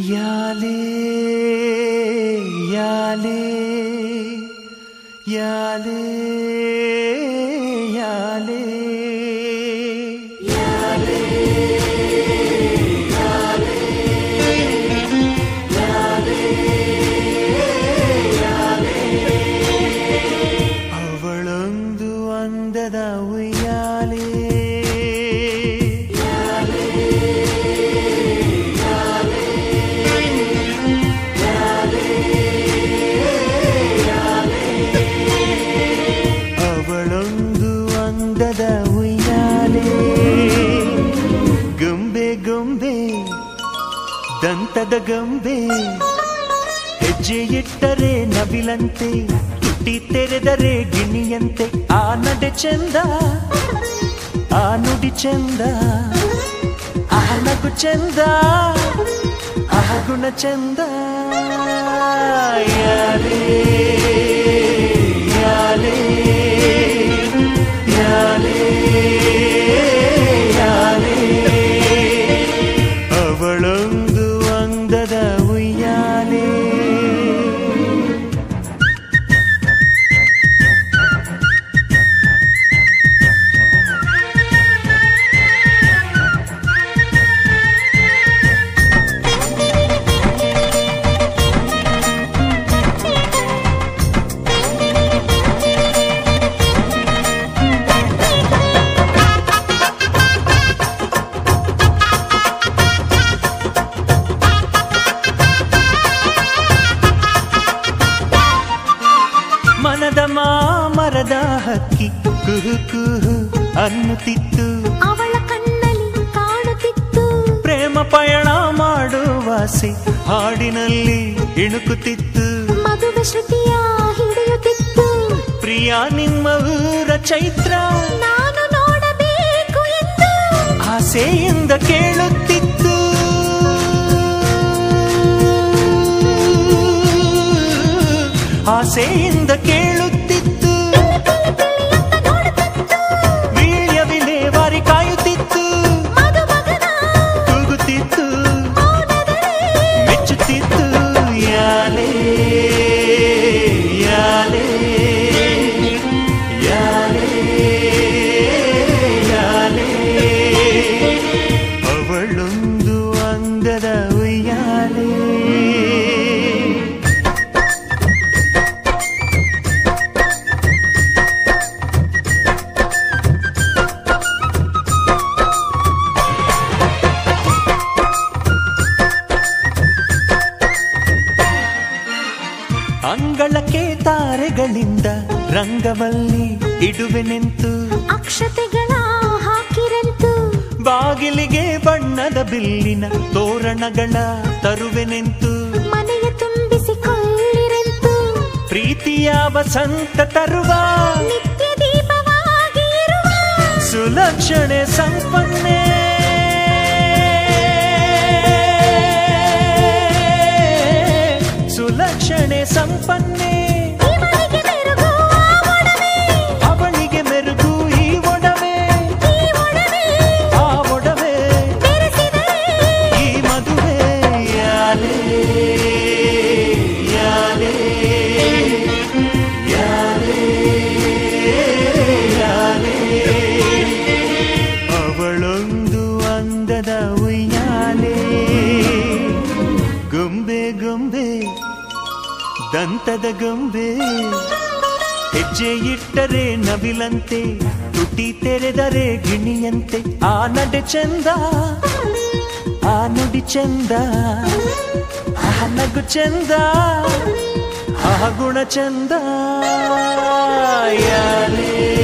ಯಾಲೇ ಯಾಲೇ ಯಾಲೇ ಯಾಲೇ ಅವಳೊಂದು ಅಂದದ ಉಯ್ಯಾಲೆ ಅವಳೊಂದು ಅಂದದ ಉಯ್ಯಾಲೆ ಗೊಂಬೆ ಗೊಂಬೆ ದಂತದ ಗೊಂಬೆ ಹೆಜ್ಜೆ ಇಟ್ಟರೆ ನವಿಲಂತೆ ತುಟಿ ತೆರೆದರೆ ಗಿಣಿಯಂತೆ ಆ ನಡೆ ಚಂದ ಆ ನುಡಿ ಚಂದ ಆ ನಗು ಚಂದ ಆ ಗುಣ ಚಂದ ಯಾರೇ ಯಾರೇ ಯಾರೇ ಯಾರೇ ಅವಳೊಂದು ಅಂದದ ಉಯ್ಯಾಲೆ ಮನದ ಮಾಮರದ ಹಕ್ಕಿ ಕುಹು ಕುಹು ಅನ್ನುತ್ತಿತ್ತು ಅವಳ ಕಣ್ಣಲ್ಲಿ ಕಾಣುತ್ತಿತ್ತು ಪ್ರೇಮ ಪಯಣ ಮಾಡುವಾಸೆ ಹಾಡಿನಲ್ಲಿ ಇಣುಕುತ್ತಿತ್ತು ಮದುವೆ ಶ್ರುತಿಯ ಹಿಡಿಯುತ್ತಿತ್ತು ಪ್ರಿಯ ನಿಮ್ಮ ಊರ ಚೈತ್ರ ನಾನು ನೋಡಬೇಕು ಎಂದು ಆಸೆಯಿಂದ ಕೇಳುತ್ತಿತ್ತು ಆಸೆಯಿಂದ ಕೇಳುತ್ತಿತ್ತು ವೀಳ್ಯ ವಿಲೇವಾರಿ ಕಾಯುತ್ತಿತ್ತು ಮದುಮಗನ ಕೂಗುತ್ತಿತ್ತು ಮೆಚ್ಚುತ್ತಿತ್ತು ಯಾಲೇ ಯಾಲೇ ಯಾಲೇ ಯಾಲೇ ಅವಳೊಂದು ಅಂದದ ಉಯ್ಯಾಲೆ ಅಂಗಳಕ್ಕೆ ತಾರೆಗಳಿಂದ ರಂಗವಲ್ಲಿ ಇಡುವೆನೆಂತು ಅಕ್ಷತೆಗಳ ಹಾಕಿರಂತು ಬಾಗಿಲಿಗೆ ಬಣ್ಣದ ಬಿಲ್ಲಿನ ತೋರಣಗಳ ತರುವೆನೆಂತು ಮನೆಯ ತುಂಬಿಸಿಕೊಳ್ಳಿರಂತು ಪ್ರೀತಿಯ ವಸಂತ ತರುವ ನಿತ್ಯ ದೀಪವಾಗಿ ಇರುವ ಸುಲಕ್ಷಣೆ ಸಂಪನ್ನೆ ಸುಲಕ್ಷಣೆ ಸಂಪನ್ನೆ ಇವನಿಗೆ ಮೆರುಗು ಆ ಒಡವೆ, ಅವಳಿಗೆ ಮೆರುಗು ಈ ಒಡವೆ ಈ ಒಡವೆ ಆ ಒಡವೆ ಬೆರೆಸಿದರೆ ಈ ಮದುವೆ ಯಾಲೇ ಯಾಲೇ ಯಾಲೇ ಯಾಲೇ ಅವಳೊಂದು ಅಂದದ ಉಯ್ಯಾಲೆ ಗೊಂಬೆ ಗೊಂಬೆ ದಂತದ ಗೊಂಬೆ ಹೆಜ್ಜೆ ಇಟ್ಟರೆ ನವಿಲಂತೆ ತುಟಿ ತೆರೆದರೆ ಗಿಣಿಯಂತೆ ಆ ನಡೆ ಚಂದ ಆ ನುಡಿ ಚಂದ ಆ ನಗು ಚಂದ ಆ ಗುಣ ಚಂದ ಯಾರೇ